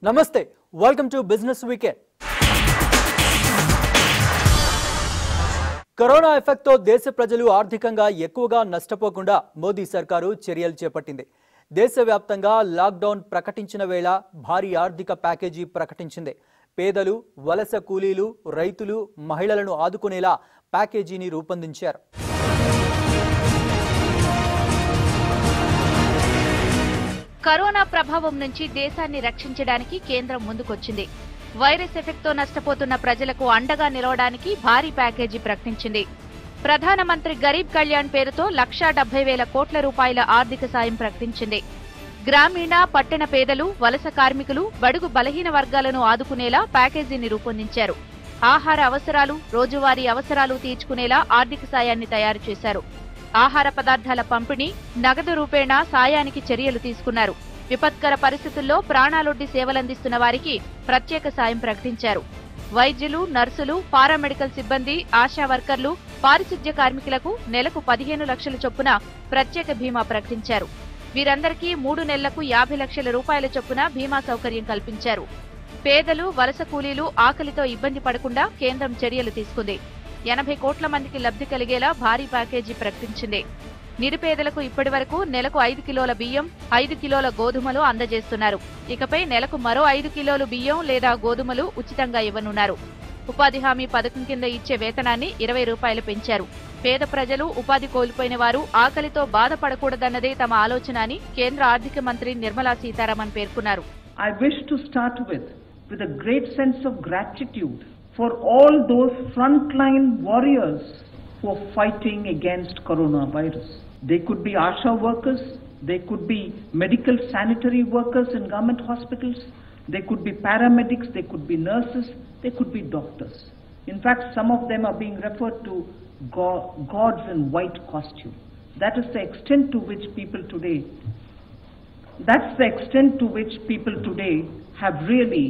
నమస్తే welcome to business weekend corona ఎఫెక్ట్తో దేశ ప్రజలు ఆర్థికంగా ఎక్కువగా నష్టపోకుండా మోదీ సర్కారు చర్యలు చేపట్టింది దేశవ్యాప్తంగా లాక్డౌన్ ప్రకటించిన వేళ భారీ ఆర్థిక ప్యాకేజీ ప్రకటించింది పేదలు వలస కూలీలు రైతులు మహిళలను ఆదుకునేలా ప్యాకేజీని రూపొందించారు కరోనా ప్రభావం నుంచి దేశాన్ని రక్షించడానికి కేంద్రం ముందుకొచ్చింది వైరస్ ఎఫెక్ట్తో నష్టపోతున్న ప్రజలకు అండగా నిలవడానికి భారీ ప్యాకేజీ ప్రకటించింది ప్రధానమంత్రి గరీబ్ కళ్యాణ్ పేరుతో లక్షా డెబ్బై వేల కోట్ల రూపాయల ఆర్థిక సాయం ప్రకటించింది గ్రామీణ పట్టణ పేదలు వలస కార్మికులు బడుగు బలహీన వర్గాలను ఆదుకునేలా ప్యాకేజీని రూపొందించారు ఆహార అవసరాలు రోజువారీ అవసరాలు తీర్చుకునేలా ఆర్థిక సాయాన్ని తయారు చేశారు ఆహార పదార్థాల పంపిణీ నగదు రూపేణా సాయానికి చర్యలు తీసుకున్నారు విపత్కర పరిస్థితుల్లో ప్రాణాలొడ్డి సేవలందిస్తున్న వారికి ప్రత్యేక సాయం ప్రకటించారు వైద్యులు నర్సులు పారామెడికల్ సిబ్బంది ఆశా వర్కర్లు పారిశుద్ధ్య కార్మికులకు నెలకు పదిహేను లక్షల చొప్పున ప్రత్యేక బీమా ప్రకటించారు వీరందరికీ మూడు నెలలకు యాభై లక్షల రూపాయల చొప్పున బీమా సౌకర్యం కల్పించారు పేదలు వలస కూలీలు ఆకలితో ఇబ్బంది పడకుండా కేంద్రం చర్యలు తీసుకుంది ఎనభై కోట్ల మందికి లబ్ధి కలిగేలా భారీ ప్యాకేజీ ప్రకటించింది నిరుపేదలకు ఇప్పటి వరకు నెలకు ఐదు కిలోల బియ్యం ఐదు కిలోల గోధుమలు అందజేస్తున్నారు ఇకపై నెలకు మరో ఐదు కిలోలు బియ్యం లేదా గోధుమలు ఉచితంగా ఇవ్వనున్నారు ఉపాధి హామీ పథకం కింద ఇచ్చే వేతనాన్ని ఇరవై రూపాయలు పెంచారు పేద ప్రజలు ఉపాధి కోల్పోయిన వారు ఆకలితో బాధపడకూడదన్నదే తమ ఆలోచన అని కేంద్ర ఆర్థిక మంత్రి నిర్మలా సీతారామన్ పేర్కొన్నారు I wish to start with with a great sense of gratitude for all those frontline warriors who are fighting against coronavirus. They could be ASHA workers, they could be medical sanitary workers in government hospitals, they could be paramedics, they could be nurses, they could be doctors. In fact, some of them are being referred to go- gods in white costume. That is the extent to which people today that's the extent to which people today have really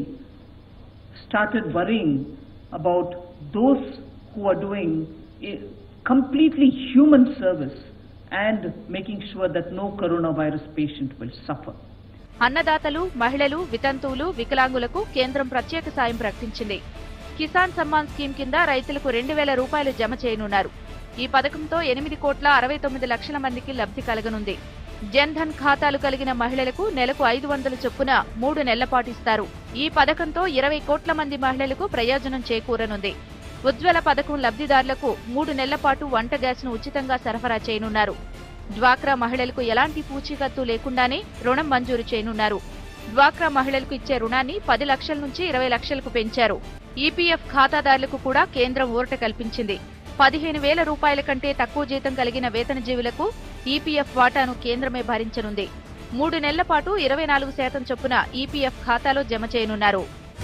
started worrying about those who are doing a completely human service and making sure that no coronavirus patient will suffer. అన్నదాతలు మహిళలు వితంతువులు వికలాంగులకు కేంద్రం ప్రత్యేక సాయం ప్రకటించింది Kisan Samman scheme కింద రైతులకు రెండు వేల రూపాయలు జమ చేయనున్నారు ఈ పథకంతో ఎనిమిది కోట్ల అరవై తొమ్మిది లక్షల మందికి లబ్ధి కలగనుంది జన్ ధన్ ఖాతాలు కలిగిన మహిళలకు నెలకు ఐదు వందల చొప్పున మూడు నెలల పాటు ఇస్తారు ఈ పథకంతో ఇరవై కోట్ల మంది మహిళలకు ప్రయోజనం చేకూరనుంది ఉజ్వల పథకం లబ్ధిదారులకు మూడు నెలల పాటు వంట గ్యాస్ను ఉచితంగా సరఫరా చేయనున్నారు డ్వాక్రా మహిళలకు ఎలాంటి పూచీకత్తు లేకుండానే రుణం మంజూరు చేయనున్నారు డ్వాక్రా మహిళలకు ఇచ్చే రుణాన్ని పది లక్షల నుంచి ఇరవై లక్షలకు పెంచారు ఈపీఎఫ్ ఖాతాదారులకు కూడా కేంద్రం ఊరట కల్పించింది పదిహేను వేల రూపాయల కంటే తక్కువ జీతం కలిగిన వేతనజీవులకు ఈపీఎఫ్ వాటాను కేంద్రమే భరించనుంది మూడు నెలల పాటు ఇరవై నాలుగు శాతం చొప్పున ఈపీఎఫ్ ఖాతాలో జమ చేయనున్నారు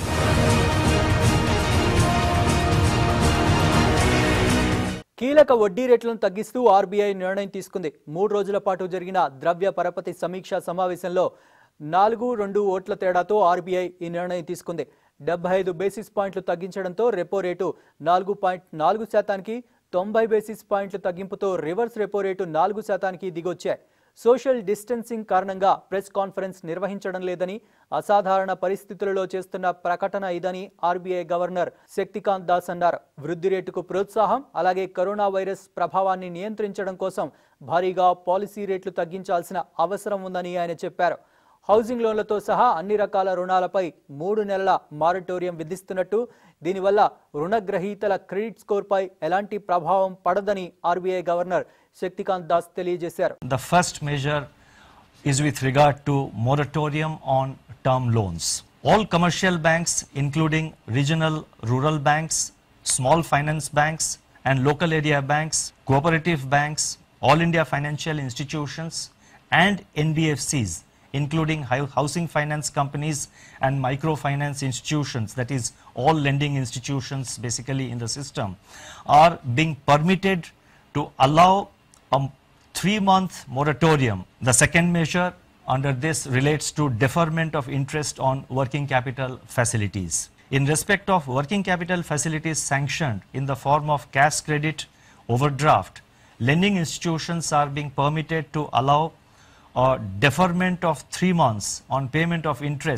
కీలక వడ్డీ రేట్లను తగ్గిస్తూ ఆర్బీఐ నిర్ణయం తీసుకుంది మూడు రోజుల పాటు జరిగిన ద్రవ్య పరపతి సమీక్షా సమావేశంలో నాలుగు రెండు ఓట్ల తేడాతో ఆర్బీఐ ఈ నిర్ణయం తీసుకుంది డెబ్బై ఐదు బేసిస్ పాయింట్లు తగ్గించడంతో రెపో రేటు నాలుగు పాయింట్ నాలుగు శాతానికి తొంభై బేసిస్ పాయింట్ల తగ్గింపుతో రివర్స్ రెపో రేటు నాలుగు శాతానికి దిగొచ్చాయి సోషల్ డిస్టెన్సింగ్ కారణంగా ప్రెస్ కాన్ఫరెన్స్ నిర్వహించడం లేదని అసాధారణ పరిస్థితులలో చేస్తున్న ప్రకటన ఇదని ఆర్బీఐ గవర్నర్ శక్తికాంత్ దాస్ అన్నారు వృద్ధి రేటుకు ప్రోత్సాహం అలాగే కరోనా వైరస్ ప్రభావాన్ని నియంత్రించడం కోసం భారీగా పాలసీ రేట్లు తగ్గించాల్సిన అవసరం ఉందని ఆయన చెప్పారు హౌసింగ్ లోన్లతో సహా అన్ని రకాల రుణాలపై మూడు నెలల మారటోరియం విధిస్తున్నట్టు దీనివల్ల రుణగ్రహీతల క్రెడిట్ స్కోర్పై ఎలాంటి ప్రభావం పడదని ఆర్బీఐ గవర్నర్ శక్తికాంత్ దాస్ తెలియజేశారు The first measure is with regard to moratorium on term loans. All commercial banks, including regional rural banks, small finance banks, and local area banks, cooperative banks, all India financial institutions, and NBFCs, including hou- housing finance companies and microfinance institutions, that is, all lending institutions basically in the system, are being permitted to allow a three month moratorium. The second measure under this relates to deferment of interest on working capital facilities. In respect of working capital facilities sanctioned in the form of cash credit, overdraft, lending institutions are being permitted to allow a deferment of three months on payment of interest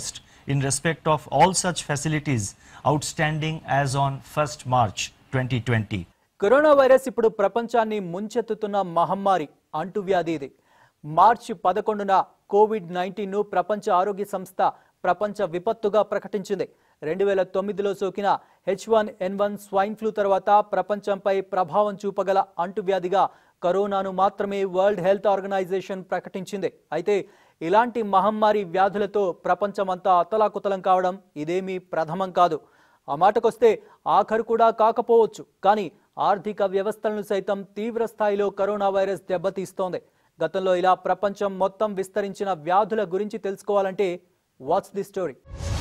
in respect of all such facilities outstanding as on 1st March 2020. Corona virus ఇప్పుడు ప్రపంచాన్ని ముంచెత్తుతున్న మహమ్మారి అంటువ్యాధి ఇది మార్చి పదకొండున Covid నైన్టీన్ను ప్రపంచ ఆరోగ్య సంస్థ ప్రపంచ విపత్తుగా ప్రకటించింది రెండు వేల తొమ్మిదిలో సోకిన H one N one swine flu తర్వాత ప్రపంచంపై ప్రభావం చూపగల అంటువ్యాధిగా కరోనాను మాత్రమే వరల్డ్ హెల్త్ ఆర్గనైజేషన్ ప్రకటించింది అయితే ఇలాంటి మహమ్మారి వ్యాధులతో ప్రపంచమంతా అతలాకుతలం కావడం ఇదేమీ ప్రథమం కాదు ఆ మాటకొస్తే ఆఖరు కూడా కాకపోవచ్చు కానీ ఆర్థిక వ్యవస్థలను సైతం తీవ్ర స్థాయిలో కరోనా వైరస్ దెబ్బతీస్తోంది గతంలో ఇలా ప్రపంచం మొత్తం విస్తరించిన వ్యాధుల గురించి తెలుసుకోవాలంటే what's the story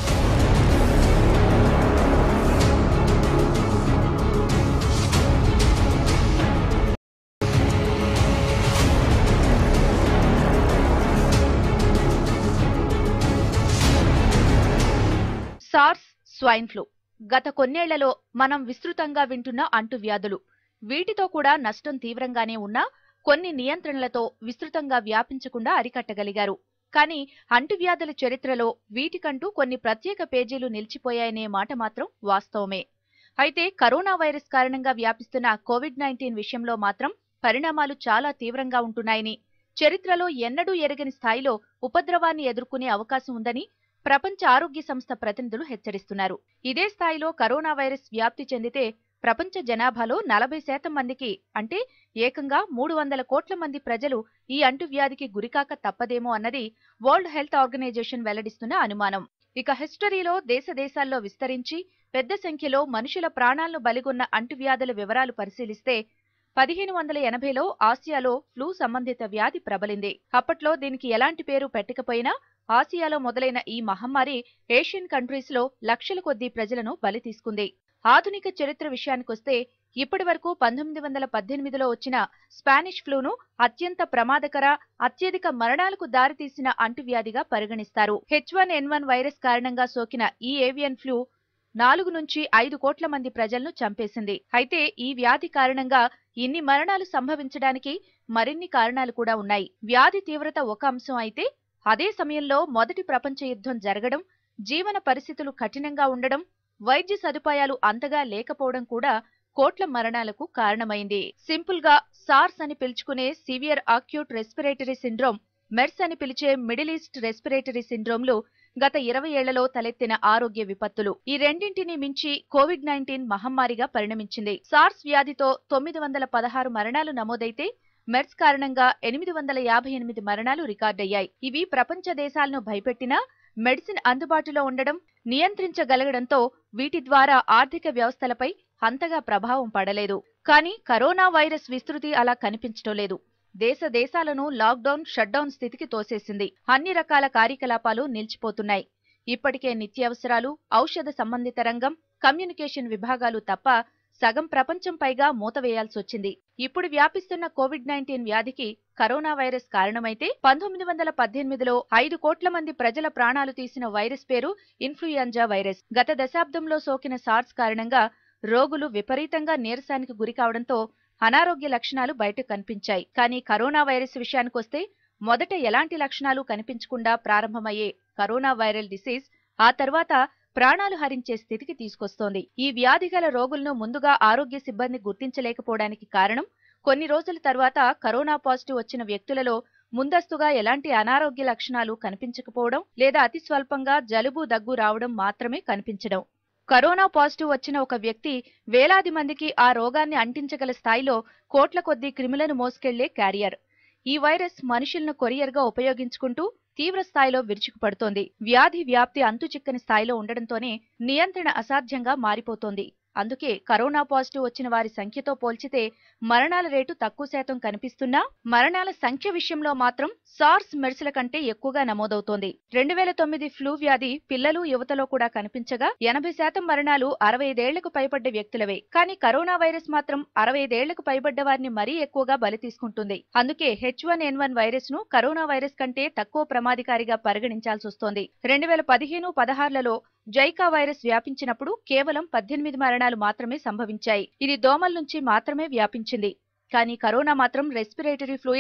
SARS swine flu గత కొన్నేళ్లలో మనం విస్తృతంగా వింటున్న అంటువ్యాధులు వీటితో కూడా నష్టం తీవ్రంగానే ఉన్నా కొన్ని నియంత్రణలతో విస్తృతంగా వ్యాపించకుండా అరికట్టగలిగారు కానీ అంటువ్యాధుల చరిత్రలో వీటికంటూ కొన్ని ప్రత్యేక పేజీలు నిలిచిపోయాయనే మాట మాత్రం వాస్తవమే అయితే కరోనా వైరస్ కారణంగా వ్యాపిస్తున్న కోవిడ్ నైన్టీన్ విషయంలో మాత్రం పరిణామాలు చాలా తీవ్రంగా ఉంటున్నాయని చరిత్రలో ఎన్నడూ ఎరగని స్థాయిలో ఉపద్రవాన్ని ఎదుర్కొనే అవకాశం ఉందని ప్రపంచ ఆరోగ్య సంస్థ ప్రతినిధులు హెచ్చరిస్తున్నారు ఇదే స్థాయిలో కరోనా వైరస్ వ్యాప్తి చెందితే ప్రపంచ జనాభాలో నలభై శాతం మందికి అంటే ఏకంగా మూడు వందల కోట్ల మంది ప్రజలు ఈ అంటువ్యాధికి గురికాక తప్పదేమో అన్నది వరల్డ్ హెల్త్ ఆర్గనైజేషన్ వెల్లడిస్తున్న అనుమానం ఇక హిస్టరీలో దేశ దేశాల్లో విస్తరించి పెద్ద సంఖ్యలో మనుషుల ప్రాణాలను బలిగొన్న అంటువ్యాధుల వివరాలు పరిశీలిస్తే పదిహేను వందల ఎనభైలో ఆసియాలో ఫ్లూ సంబంధిత వ్యాధి ప్రబలింది అప్పట్లో దీనికి ఎలాంటి పేరు పెట్టకపోయినా ఆసియాలో మొదలైన ఈ మహమ్మారి ఏషియన్ కంట్రీస్ లో లక్షల కొద్దీ ప్రజలను బలి తీసుకుంది ఆధునిక చరిత్ర విషయానికొస్తే ఇప్పటి వరకు పంతొమ్మిది వందల పద్దెనిమిదిలో వచ్చిన స్పానిష్ ఫ్లూను అత్యంత ప్రమాదకర అత్యధిక మరణాలకు దారితీసిన అంటువ్యాధిగా పరిగణిస్తారు H one N one virus కారణంగా సోకిన ఈ ఏవియన్ ఫ్లూ నాలుగు నుంచి ఐదు కోట్ల మంది ప్రజలను చంపేసింది అయితే ఈ వ్యాధి కారణంగా ఇన్ని మరణాలు సంభవించడానికి మరిన్ని కారణాలు కూడా ఉన్నాయి వ్యాధి తీవ్రత ఒక అంశం అయితే అదే సమయంలో మొదటి ప్రపంచ యుద్ధం జరగడం జీవన పరిస్థితులు కఠినంగా ఉండడం వైద్య సదుపాయాలు అంతగా లేకపోవడం కూడా కోట్ల మరణాలకు కారణమైంది సింపుల్ గా సార్స్ అని పిలుచుకునే severe acute respiratory syndrome MERS అని పిలిచే మిడిల్ ఈస్ట్ రెస్పిరేటరీ సిండ్రోమ్లు గత ఇరవై ఏళ్లలో తలెత్తిన ఆరోగ్య విపత్తులు ఈ రెండింటిని మించి కోవిడ్ నైన్టీన్ మహమ్మారిగా పరిణమించింది సార్స్ వ్యాధితో తొమ్మిది వందల పదహారు మరణాలు నమోదైతే మెర్స్ కారణంగా ఎనిమిది వందల యాభై ఎనిమిది మరణాలు రికార్డయ్యాయి ఇవి ప్రపంచ దేశాలను భయపెట్టినా మెడిసిన్ అందుబాటులో ఉండడం నియంత్రించగలగడంతో వీటి ద్వారా ఆర్థిక వ్యవస్థలపై అంతగా ప్రభావం పడలేదు కానీ కరోనా వైరస్ విస్తృతి అలా కనిపించడం లేదు దేశ దేశాలను లాక్డౌన్ షట్డౌన్ స్థితికి తోసేసింది అన్ని రకాల కార్యకలాపాలు నిలిచిపోతున్నాయి ఇప్పటికే నిత్యావసరాలు ఔషధ సంబంధిత రంగం కమ్యూనికేషన్ విభాగాలు తప్ప సగం ప్రపంచం పైగా మూతవేయాల్సొచ్చింది ఇప్పుడు వ్యాపిస్తున్న కోవిడ్ నైన్టీన్ వ్యాధికి కరోనా వైరస్ కారణమైతే పంతొమ్మిది వందల పద్దెనిమిదిలో ఐదు కోట్ల మంది ప్రజల ప్రాణాలు తీసిన వైరస్ పేరు ఇన్ఫ్లుయెంజా వైరస్ గత దశాబ్దంలో సోకిన సార్స్ కారణంగా రోగులు విపరీతంగా నీరసానికి గురికావడంతో అనారోగ్య లక్షణాలు బయట కనిపించాయి కానీ కరోనా వైరస్ విషయానికొస్తే మొదట ఎలాంటి లక్షణాలు కనిపించకుండా ప్రారంభమయ్యే కరోనా వైరల్ డిసీజ్ ఆ తర్వాత ప్రాణాలు హరించే స్థితికి తీసుకొస్తోంది ఈ వ్యాధి గల రోగులను ముందుగా ఆరోగ్య సిబ్బంది గుర్తించలేకపోవడానికి కారణం కొన్ని రోజుల తర్వాత కరోనా పాజిటివ్ వచ్చిన వ్యక్తులలో ముందస్తుగా ఎలాంటి అనారోగ్య లక్షణాలు కనిపించకపోవడం లేదా అతి స్వల్పంగా జలుబు దగ్గు రావడం మాత్రమే కనిపించడం కరోనా పాజిటివ్ వచ్చిన ఒక వ్యక్తి వేలాది మందికి ఆ రోగాన్ని అంటించగల స్థాయిలో కోట్ల కొద్దీ క్రిములను మోసుకెళ్లే క్యారియర్ ఈ వైరస్ మనుషులను కొరియర్గా ఉపయోగించుకుంటూ తీవ్ర స్థాయిలో విరుచుకుపడుతోంది వ్యాధి వ్యాప్తి అంతుచిక్కని స్థాయిలో ఉండడంతోనే నియంత్రణ అసాధ్యంగా మారిపోతోంది అందుకే కరోనా పాజిటివ్ వచ్చిన వారి సంఖ్యతో పోల్చితే మరణాల రేటు తక్కువ శాతం కనిపిస్తున్నా మరణాల సంఖ్య విషయంలో మాత్రం సార్స్ మెర్సుల కంటే ఎక్కువగా నమోదవుతోంది రెండు వేల తొమ్మిది ఫ్లూ వ్యాధి పిల్లలు యువతలో కూడా కనిపించగా ఎనభై శాతం మరణాలు అరవై ఐదేళ్లకు పైబడ్డ వ్యక్తులవే కానీ కరోనా వైరస్ మాత్రం అరవై ఐదేళ్లకు పైబడ్డ వారిని మరీ ఎక్కువగా బలి తీసుకుంటుంది అందుకే H one N one virus ను కరోనా వైరస్ కంటే తక్కువ ప్రమాదకారిగా పరిగణించాల్సి వస్తోంది రెండు వేల పదిహేను పదహారులలో జైకా వైరస్ వ్యాపించినప్పుడు కేవలం పద్దెనిమిది మరణాలు మాత్రమే సంభవించాయి ఇది దోమల నుంచి మాత్రమే వ్యాపించింది కానీ కరోనా మాత్రం రెస్పిరేటరీ ఫ్లూయిడ్స్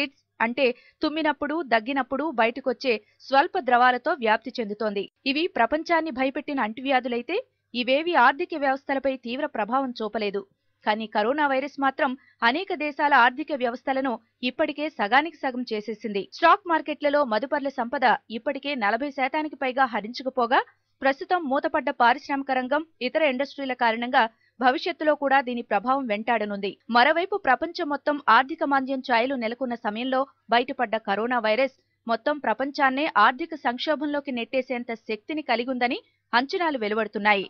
అంటే తుమ్మినప్పుడు దగ్గినప్పుడు బయటకొచ్చే స్వల్ప ద్రవాలతో వ్యాప్తి చెందుతోంది ఇవి ప్రపంచాన్ని భయపెట్టిన అంటువ్యాధులైతే ఇవేవి ఆర్థిక వ్యవస్థలపై తీవ్ర ప్రభావం చూపలేదు కానీ కరోనా వైరస్ మాత్రం అనేక దేశాల ఆర్థిక వ్యవస్థలను ఇప్పటికే సగానికి సగం చేసేసింది స్టాక్ మార్కెట్లలో మదుపర్ల సంపద ఇప్పటికే నలభై శాతానికి పైగా హరించుకుపోగా ప్రస్తుతం మూతపడ్డ పారిశ్రామిక రంగం ఇతర ఇండస్ట్రీల కారణంగా భవిష్యత్తులో కూడా దీని ప్రభావం వెంటాడనుంది మరోవైపు ప్రపంచం మొత్తం ఆర్థిక మాంద్యం ఛాయలు నెలకొన్న సమయంలో బయటపడ్డ కరోనా వైరస్ మొత్తం ప్రపంచాన్నే ఆర్థిక సంక్షోభంలోకి నెట్టేసేంత శక్తిని కలిగుందని అంచనాలు వెలువడుతున్నాయి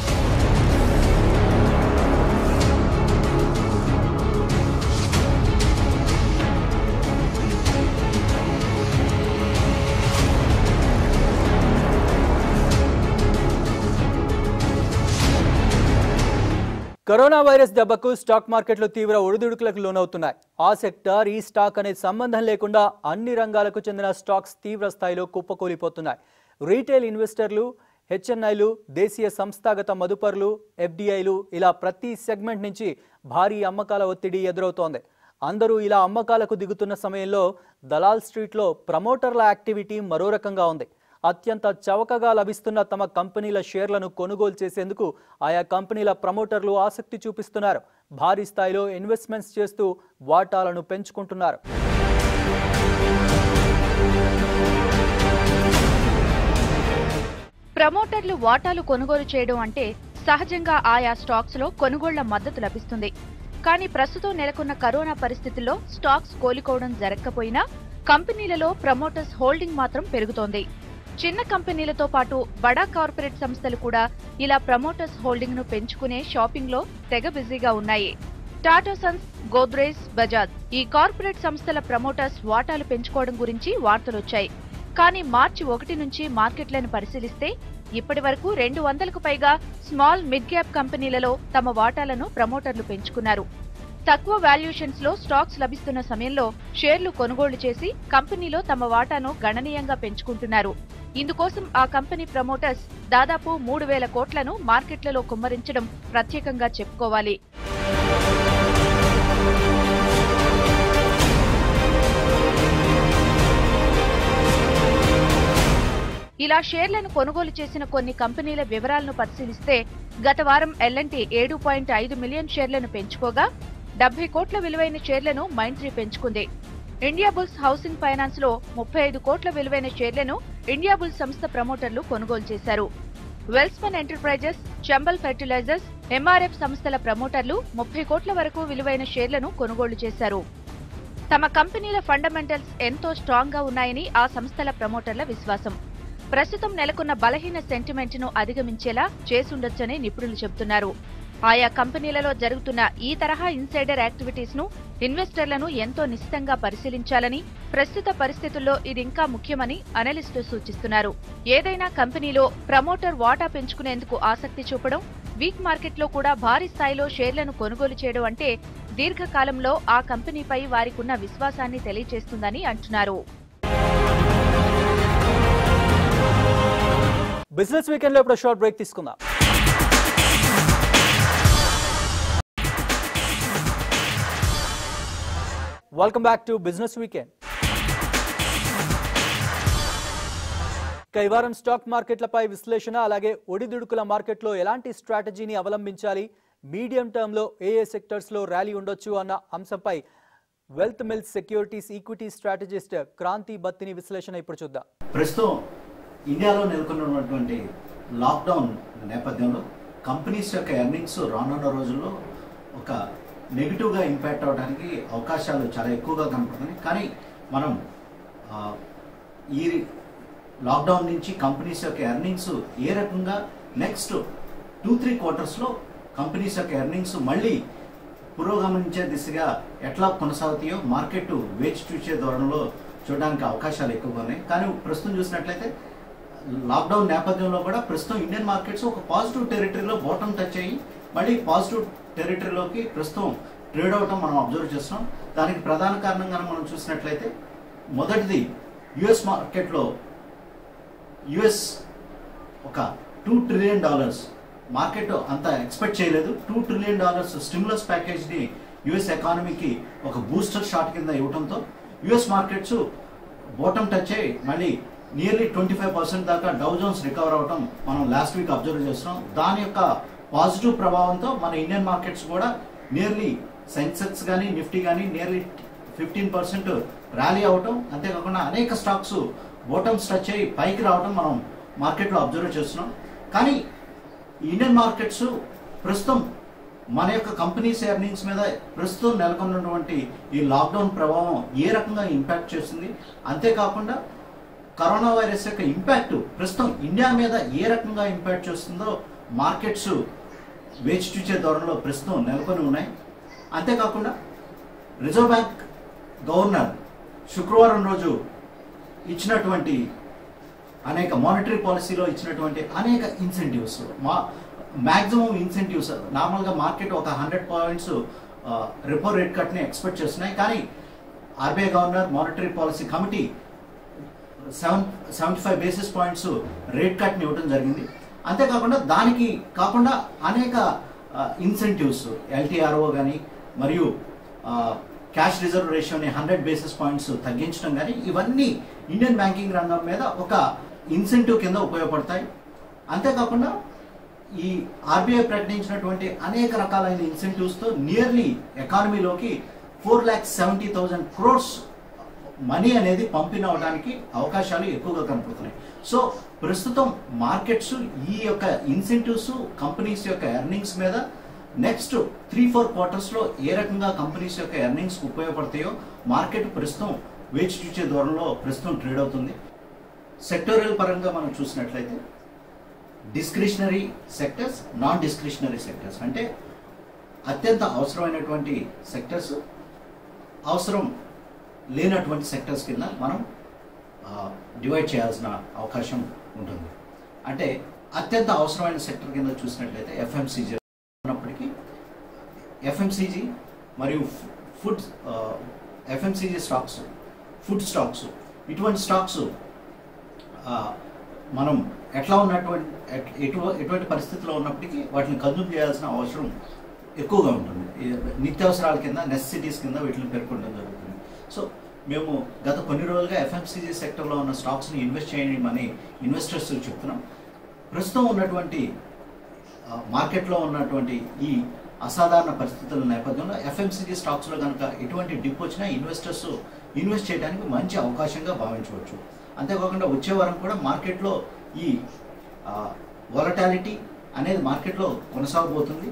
కరోనా వైరస్ దెబ్బకు స్టాక్ మార్కెట్లు తీవ్ర ఒడిదుడుకులకు లోనవుతున్నాయి ఆ సెక్టర్ ఈ స్టాక్ అనే సంబంధం లేకుండా అన్ని రంగాలకు చెందిన స్టాక్స్ తీవ్ర స్థాయిలో కుప్పకూలిపోతున్నాయి రీటైల్ ఇన్వెస్టర్లు హెచ్ఎన్ఐలు దేశీయ సంస్థాగత మదుపర్లు ఎఫ్డిఐలు ఇలా ప్రతి సెగ్మెంట్ నుంచి భారీ అమ్మకాల ఒత్తిడి ఎదురవుతోంది అందరూ ఇలా అమ్మకాలకు దిగుతున్న సమయంలో దలాల్ స్ట్రీట్లో ప్రమోటర్ల యాక్టివిటీ మరో రకంగా ఉంది అత్యంత చవకగా లభిస్తున్న తమ కంపెనీల షేర్లను కొనుగోలు చేసేందుకు ఆయా కంపెనీల ప్రమోటర్లు ఆసక్తి చూపిస్తున్నారు భారీ స్థాయిలో ఇన్వెస్ట్మెంట్స్ చేస్తూ వాటాలను పెంచుకుంటున్నారు ప్రమోటర్లు వాటాలు కొనుగోలు చేయడం అంటే సహజంగా ఆయా స్టాక్స్ లో కొనుగోళ్ల మద్దతు లభిస్తుంది కానీ ప్రస్తుతం నెలకొన్న కరోనా పరిస్థితుల్లో స్టాక్స్ కోలుకోవడం జరగకపోయినా కంపెనీలలో ప్రమోటర్స్ హోల్డింగ్ మాత్రం పెరుగుతోంది చిన్న కంపెనీలతో పాటు బడా కార్పొరేట్ సంస్థలు కూడా ఇలా ప్రమోటర్స్ హోల్డింగ్ ను పెంచుకునే షాపింగ్ లో తెగ బిజీగా ఉన్నాయి టాటా సన్స్ గోద్రేజ్ బజాజ్ ఈ కార్పొరేట్ సంస్థల ప్రమోటర్స్ వాటాలు పెంచుకోవడం గురించి వార్తలొచ్చాయి కానీ మార్చి ఒకటి నుంచి మార్కెట్లను పరిశీలిస్తే ఇప్పటి వరకు రెండు వందలకు పైగా స్మాల్ మిడ్ క్యాప్ కంపెనీలలో తమ వాటాలను ప్రమోటర్లు పెంచుకున్నారు తక్కువ వాల్యుయేషన్స్ లో స్టాక్స్ లభిస్తున్న సమయంలో షేర్లు కొనుగోలు చేసి కంపెనీలో తమ వాటాను గణనీయంగా పెంచుకుంటున్నారు ఇందుకోసం ఆ కంపెనీ ప్రమోటర్స్ దాదాపు మూడు వేల కోట్లను మార్కెట్లలో కుమ్మరించడం ప్రత్యేకంగా చెప్పుకోవాలి ఇలా షేర్లను కొనుగోలు చేసిన కొన్ని కంపెనీల వివరాలను పరిశీలిస్తే గత వారం ఎల్ఎన్టీ ఏడు పాయింట్ ఐదు మిలియన్ షేర్లను పెంచుకోగా డెబ్బై కోట్ల విలువైన షేర్లను మైంట్రీ పెంచుకుంది ఇండియా బుల్స్ హౌసింగ్ ఫైనాన్స్ లో ముప్పై ఐదు కోట్ల విలువైన షేర్లను ఇండియా బుల్స్ సంస్థ ప్రమోటర్లు కొనుగోలు చేశారు వెల్స్మన్ ఎంటర్ప్రైజెస్ చంబల్ ఫెర్టిలైజర్స్ ఎంఆర్ఎఫ్ సంస్థల ప్రమోటర్లు ముప్పై కోట్ల వరకు విలువైన షేర్లను కొనుగోలు చేశారు తమ కంపెనీల ఫండమెంటల్స్ ఎంతో స్ట్రాంగ్ గా ఉన్నాయని ఆ సంస్థల ప్రమోటర్ల విశ్వాసం ప్రస్తుతం నెలకొన్న బలహీన సెంటిమెంట్ ను అధిగమించేలా చేసుండొచ్చని నిపుణులు చెబుతున్నారు ఆయా కంపెనీలలో జరుగుతున్న ఈ తరహా ఇన్సైడర్ యాక్టివిటీస్ ను ఇన్వెస్టర్లను ఎంతో నిశితంగా పరిశీలించాలని ప్రస్తుత పరిస్థితుల్లో ఇది ఇంకా ముఖ్యమని అనలిస్టులు సూచిస్తున్నారు ఏదైనా కంపెనీలో ప్రమోటర్ వాటా పెంచుకునేందుకు ఆసక్తి చూపడం వీక్ మార్కెట్లో కూడా భారీ స్థాయిలో షేర్లను కొనుగోలు చేయడం అంటే దీర్ఘకాలంలో ఆ కంపెనీపై వారికున్న విశ్వాసాన్ని తెలియజేస్తుందని అంటున్నారు బిజినెస్ వీకెండ్ లో ఇప్పుడు షార్ట్ బ్రేక్ తీసుకుందాం welcome back to business weekend ఇక ఈ వారం స్టాక్ మార్కెట్లపై విశ్లేషణ అలాగే ఒడిదుడుకుల మార్కెట్లో ఎలాంటి స్ట్రాటజీని అవలంబించాలి మీడియం టర్మ్లో ఏ ఏ సెక్టర్స్లో ర్యాలీ ఉండొచ్చు అన్న అంశంపై wealth mills securities equity strategist Kranthi Battini విశ్లేషణ ఇప్పుడు చూద్దాం ప్రస్తుతం ఇండియాలో నెలకొన్నటువంటి లాక్డౌన్ నేపథ్యంలో కంపెనీస్ యొక్క ఎర్నింగ్స్ రానున్న రోజుల్లో ఒక నెగిటివ్గా ఇంపాక్ట్ అవడానికి అవకాశాలు చాలా ఎక్కువగా కనపడుతున్నాయి కానీ మనం ఆ, ఈ లాక్డౌన్ నుంచి కంపెనీస్ యొక్క ఎర్నింగ్స్ ఏ రకంగా నెక్స్ట్ టూ త్రీ క్వార్టర్స్లో కంపెనీస్ యొక్క ఎర్నింగ్స్ మళ్ళీ పురోగమించే దిశగా ఎట్లా కొనసాగుతాయో మార్కెట్ వేచి చూసే ధోరణిలో చూడడానికి అవకాశాలు ఎక్కువగా ఉన్నాయి కానీ ప్రస్తుతం చూసినట్లయితే లాక్డౌన్ నేపథ్యంలో కూడా ప్రస్తుతం ఇండియన్ మార్కెట్స్ ఒక పాజిటివ్ టెరిటరీలో బాటం టచ్ అయ్యి మళ్ళీ పాజిటివ్ టెరిటరీలోకి ప్రస్తుతం ట్రేడ్ అవటం మనం అబ్జర్వ్ చేస్తున్నాం దానికి ప్రధాన కారణంగా మనం చూసినట్లయితే మొదటిది యుఎస్ మార్కెట్లో యుఎస్ ఒక టూ ట్రిలియన్ డాలర్స్ మార్కెట్ అంత ఎక్స్పెక్ట్ చేయలేదు two trillion dollars stimulus package ని యుఎస్ ఎకానమీకి ఒక బూస్టర్ షాట్ కింద ఇవ్వడంతో యుఎస్ మార్కెట్స్ బాటమ్ టచ్ అయ్యి మళ్ళీ నియర్లీ ట్వంటీ ఫైవ్ పర్సెంట్ దాకా డౌ జోన్స్ రికవర్ అవడం మనం లాస్ట్ వీక్ అబ్జర్వ్ చేస్తున్నాం దాని యొక్క పాజిటివ్ ప్రభావంతో మన ఇండియన్ మార్కెట్స్ కూడా నియర్లీ సెన్సెక్స్ కానీ నిఫ్టీ కానీ నియర్లీ ఫిఫ్టీన్ పర్సెంట్ ర్యాలీ అవటం అంతేకాకుండా అనేక స్టాక్స్ బాటమ్స్ టచ్ అయ్యి పైకి రావడం మనం మార్కెట్లో అబ్జర్వ్ చేస్తున్నాం కానీ ఇండియన్ మార్కెట్స్ ప్రస్తుతం మన యొక్క కంపెనీస్ ఎర్నింగ్స్ మీద ప్రస్తుతం నెలకొన్నటువంటి ఈ లాక్డౌన్ ప్రభావం ఏ రకంగా ఇంపాక్ట్ చేస్తుంది అంతేకాకుండా కరోనా వైరస్ యొక్క ఇంపాక్ట్ ప్రస్తుతం ఇండియా మీద ఏ రకంగా ఇంపాక్ట్ చేస్తుందో మార్కెట్స్ వేచి చూచే ధోరణిలో ప్రస్తుతం నెలకొని ఉన్నాయి అంతేకాకుండా రిజర్వ్ బ్యాంక్ గవర్నర్ శుక్రవారం రోజు ఇచ్చినటువంటి అనేక మానిటరీ పాలసీలో ఇచ్చినటువంటి అనేక ఇన్సెంటివ్స్ మా మాక్సిమం ఇన్సెంటివ్స్ నార్మల్గా మార్కెట్ ఒక హండ్రెడ్ పాయింట్స్ రెపో రేట్ కట్ని ఎక్స్పెక్ట్ చేస్తున్నాయి కానీ RBI governor monetary policy committee seven seventy five basis points rate కట్ని ఇవ్వడం జరిగింది అంతేకాకుండా దానికి కాకుండా అనేక ఇన్సెంటివ్స్ ఎల్టీఆర్ఓ కానీ మరియు క్యాష్ రిజర్వ్ రేషియోని హండ్రెడ్ బేసిస్ పాయింట్స్ తగ్గించడం కానీ ఇవన్నీ ఇండియన్ బ్యాంకింగ్ రంగం మీద ఒక ఇన్సెంటివ్ కింద ఉపయోగపడతాయి అంతేకాకుండా ఈ ఆర్బీఐ ప్రకటించినటువంటి అనేక రకాలైన ఇన్సెంటివ్స్తో నియర్లీ ఎకానమీలోకి four lakhs seventy thousand crores money అనేది పంపిణీ అవడానికి అవకాశాలు ఎక్కువగా కనపడుతున్నాయి సో ప్రస్తుతం మార్కెట్స్ ఈ యొక్క ఇన్సెంటివ్స్ కంపెనీస్ యొక్క ఎర్నింగ్స్ మీద నెక్స్ట్ త్రీ ఫోర్ క్వార్టర్స్ లో ఏ రకంగా కంపెనీస్ యొక్క ఎర్నింగ్స్ ఉపయోగపడతాయో మార్కెట్ ప్రస్తుతం వేచి చూచే ధోరణిలో ప్రస్తుతం ట్రేడ్ అవుతుంది సెక్టోరియల్ పరంగా మనం చూసినట్లయితే discretionary sectors non discretionary sectors అంటే అత్యంత అవసరమైనటువంటి సెక్టర్స్ అవసరం లేనటువంటి సెక్టర్స్ కింద మనం డివైడ్ చేయాల్సిన అవకాశం ఉంటుంది అంటే అత్యంత అవసరమైన సెక్టర్ కింద చూసినట్లయితే ఎఫ్ఎంసీజీ ఉన్నప్పటికీ ఎఫ్ఎంసీజీ మరియు food FMCG stocks food stocks ఇటువంటి స్టాక్స్ మనం ఎట్లా ఉన్నటువంటి ఎట్- ఎటు ఎటువంటి పరిస్థితిలో ఉన్నప్పటికీ వాటిని కన్జ్యూమ్ చేయాల్సిన అవసరం ఎక్కువగా ఉంటుంది ఈ నిత్యావసరాల కింద నెసెసిటీస్ కింద వీటిని పేర్కొనడం జరుగుతుంది సో మేము గత కొన్ని రోజులుగా ఎఫ్ఎంసీజీ సెక్టర్లో ఉన్న స్టాక్స్ని ఇన్వెస్ట్ చేయమని ఇన్వెస్టర్స్ చెప్తున్నాం ప్రస్తుతం ఉన్నటువంటి ఆ, మార్కెట్లో ఉన్నటువంటి ఈ అసాధారణ పరిస్థితుల నేపథ్యంలో ఎఫ్ఎంసీజీ స్టాక్స్లో కనుక ఎటువంటి డిప్ వచ్చినా ఇన్వెస్టర్స్ ఇన్వెస్ట్ చేయడానికి మంచి అవకాశంగా భావించవచ్చు అంతేకాకుండా వచ్చే వారం కూడా మార్కెట్లో ఈ వొలటాలిటీ అనేది మార్కెట్లో కొనసాగబోతుంది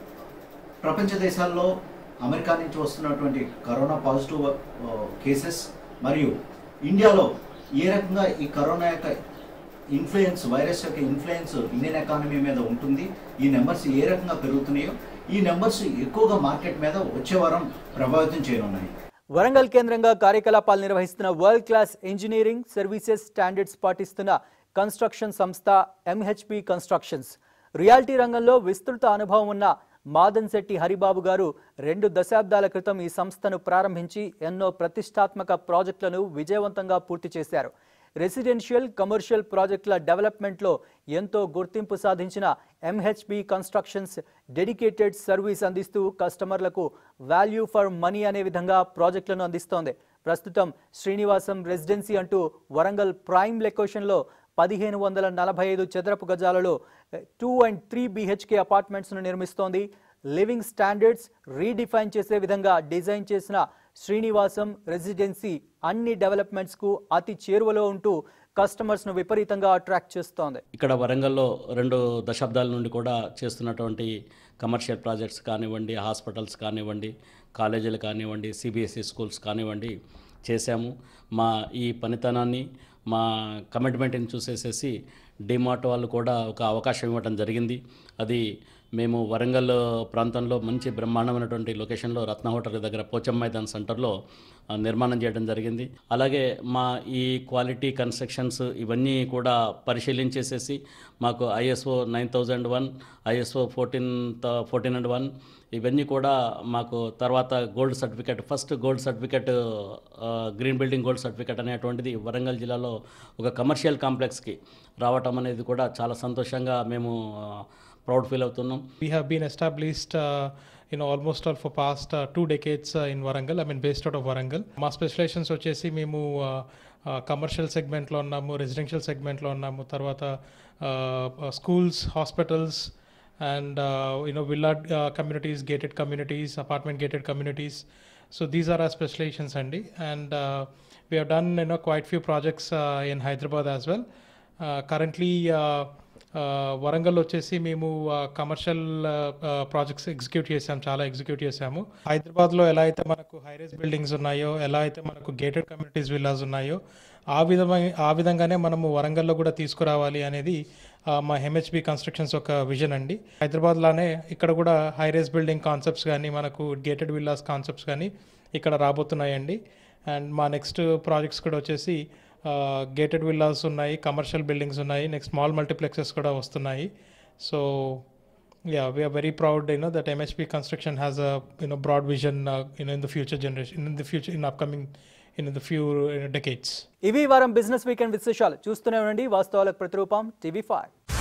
ప్రపంచ దేశాల్లో అమెరికా నుంచి వస్తున్నటువంటి కరోనా పాజిటివ్ కేసెస్ మరియు ఇండియాలో ఏ రకంగా ఈ కరోనా యొక్క ఇన్ఫ్లుయెన్స్ వైరస్ యొక్క ఇన్ఫ్లుయెన్స్ ఇండియన్ ఎకానమీ మీద ఉంటుంది ఈ నెంబర్స్ ఏ రకంగా పెరుగుతున్నాయో ఈ నెంబర్స్ ఎక్కువగా మార్కెట్ మీద వచ్చే వారం ప్రభావితం చేయనున్నాయి వరంగల్ కేంద్రంగా కార్యకలాపాలు నిర్వహిస్తున్న world class engineering services standards పాటిస్తున్న కన్స్ట్రక్షన్ సంస్థ ఎంహెచ్పి కన్స్ట్రక్షన్స్ రియాలిటీ రంగంలో విస్తృత అనుభవం ఉన్న మాదన్ శెట్టి హరిబాబు గారు రెండు దశాబ్దాల క్రితం ఈ సంస్థను ప్రారంభించి ఎన్నో ప్రతిష్టాత్మక ప్రాజెక్టులను విజయవంతంగా పూర్తి చేశారు రెసిడెన్షియల్ కమర్షియల్ ప్రాజెక్టుల డెవలప్మెంట్లో ఎంతో గుర్తింపు సాధించిన ఎంహెచ్బి కన్స్ట్రక్షన్స్ డెడికేటెడ్ సర్వీస్ అందిస్తూ కస్టమర్లకు వాల్యూ ఫర్ మనీ అనే విధంగా ప్రాజెక్టులను అందిస్తోంది ప్రస్తుతం శ్రీనివాసం రెసిడెన్సీ అంటూ వరంగల్ ప్రైమ్ లొకేషన్లో పదిహేను వందల నలభై ఐదు చదరపు గజాలలో టూ అండ్ త్రీ బీహెచ్కే అపార్ట్మెంట్స్ను నిర్మిస్తోంది లివింగ్ స్టాండర్డ్స్ రీడిఫైన్ చేసే విధంగా డిజైన్ చేసిన శ్రీనివాసం రెసిడెన్సీ అన్ని డెవలప్మెంట్స్కు అతి చేరువలో ఉంటూ కస్టమర్స్ను విపరీతంగా అట్రాక్ట్ చేస్తోంది ఇక్కడ వరంగల్లో రెండు దశాబ్దాల నుండి కూడా చేస్తున్నటువంటి కమర్షియల్ ప్రాజెక్ట్స్ కానివ్వండి హాస్పిటల్స్ కానివ్వండి కాలేజీలు కానివ్వండి సిబిఎస్ఈ స్కూల్స్ కానివ్వండి చేశాము మా ఈ పనితనాన్ని మా కమిట్మెంట్ని చూసేసేసి డిమార్ట్ వాళ్ళు కూడా ఒక అవకాశం ఇవ్వడం జరిగింది అది మేము వరంగల్ ప్రాంతంలో మంచి బ్రహ్మాండమైనటువంటి లొకేషన్లో రత్న హోటల్ దగ్గర పోచం మైదాన్ సెంటర్లో ఆ, నిర్మాణం చేయడం జరిగింది అలాగే మా ఈ క్వాలిటీ కన్స్ట్రక్షన్స్ ఇవన్నీ కూడా పరిశీలించేసేసి మాకు ISO nine thousand one ISO fourteen fourteen and one ఇవన్నీ కూడా మాకు తర్వాత gold certificate first gold certificate green building gold certificate అనేటువంటిది వరంగల్ జిల్లాలో ఒక కమర్షియల్ కాంప్లెక్స్కి రావటం అనేది కూడా చాలా సంతోషంగా మేము ప్రౌడ్ ఫీల్ అవుతున్నాం We have been established uh, you know almost all for past uh, two decades uh, in Warangal. I mean based out of Warangal. మా స్పెషలైజేషన్స్ వచ్చేసి మేము కమర్షియల్ సెగ్మెంట్లో ఉన్నాము రెసిడెన్షియల్ సెగ్మెంట్లో ఉన్నాము తర్వాత schools hospitals and you know villa communities gated communities apartment gated communities so these are are specialisations అండి and we have done you know quite few projects in Hyderabad as well currently Warangal వచ్చేసి మేము కమర్షియల్ ప్రాజెక్ట్స్ ఎగ్జిక్యూట్ చేసాము చాలా execute చేసాము హైదరాబాద్లో ఎలా అయితే మనకు హైరేస్ బిల్డింగ్స్ ఉన్నాయో ఎలా అయితే మనకు గేటెడ్ కమ్యూనిటీస్ విల్లాస్ ఉన్నాయో ఆ విధమైన ఆ విధంగానే మనము వరంగల్లో కూడా తీసుకురావాలి అనేది ఆ, మా హెమ్హెచ్బి కన్స్ట్రక్షన్స్ ఒక విజన్ అండి హైదరాబాద్లానే ఇక్కడ కూడా హైరేస్ బిల్డింగ్ కాన్సెప్ట్స్ కానీ మనకు గేటెడ్ విల్లాస్ కాన్సెప్ట్స్ కానీ ఇక్కడ రాబోతున్నాయండి అండ్ మా నెక్స్ట్ ప్రాజెక్ట్స్ కూడా వచ్చేసి గేటెడ్ విల్లాస్ ఉన్నాయి కమర్షియల్ బిల్డింగ్స్ ఉన్నాయి నెక్స్ట్ స్మాల్ మల్టీప్లెక్సెస్ కూడా వస్తున్నాయి so yeah we are very proud you know that MHP construction has a you know broad vision you know in the future generation in the future in upcoming in the few decades ఇవి ఈ వారం business weekend విశేషాలు చూస్తూనే ఉండండి వాస్తవాలకు ప్రతిరూపం TV five